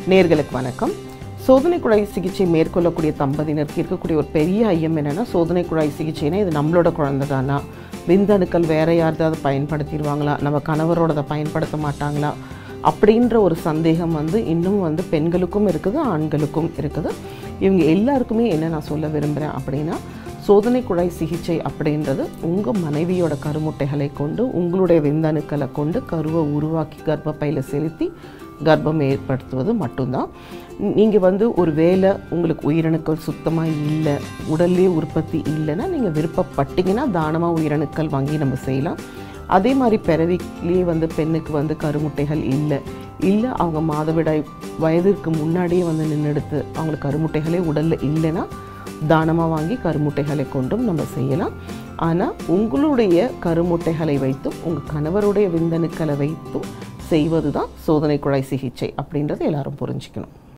நேர்களுக்கு வணக்கம் சோதனை குழாய் சிகிச்சை மேற்கொள்ளக்கூடிய தம்பதியினருக்கு இருக்கக்கூடிய ஒரு பெரிய ஐயம் என்னென்னா சோதனை குழாய் சிகிச்சைனா இது நம்மளோட குழந்தை தானா விந்தணுக்கள் வேற யார்தாவது பயன்படுத்திடுவாங்களா நம்ம கணவரோடதை பயன்படுத்த மாட்டாங்களா அப்படின்ற ஒரு சந்தேகம் வந்து இன்னும் வந்து பெண்களுக்கும் இருக்குது ஆண்களுக்கும் இருக்குது இவங்க எல்லாருக்குமே என்ன நான் சொல்ல விரும்புகிறேன் அப்படின்னா சோதனை குழாய் சிகிச்சை அப்படின்றது உங்கள் மனைவியோட கருமுட்டைகளை கொண்டு உங்களுடைய விந்தணுக்களை கொண்டு கருவை உருவாக்கி கர்ப்பப்பையில் செலுத்தி கர்ப்பம் ஏற்படுத்துவது மட்டும்தான் நீங்கள் வந்து ஒரு வேளை உங்களுக்கு உயிரணுக்கள் சுத்தமாக இல்லை உடல்லே உற்பத்தி இல்லைன்னா நீங்கள் விருப்பப்பட்டீங்கன்னா தானமாக உயிரணுக்கள் வாங்கி நம்ம செய்யலாம் அதே மாதிரி பிறவிலேயே வந்து பெண்ணுக்கு வந்து கருமுட்டைகள் இல்லை இல்லை அவங்க மாதவிடாய் வயதிற்கு முன்னாடியே வந்து நின்னெடுத்து அவங்களுக்கு கருமுட்டைகளே உடலில் இல்லைன்னா தானமாக வாங்கி கருமுட்டைகளை கொண்டும் நம்ம செய்யலாம் ஆனால் உங்களுடைய கருமுட்டைகளை வைத்தும் உங்கள் கணவருடைய விந்தணுக்களை வைத்தும் செய்வது தான் சோதனை குழாய் சிகிச்சை அப்படின்றத எல்லாரும் புரிஞ்சுக்கணும்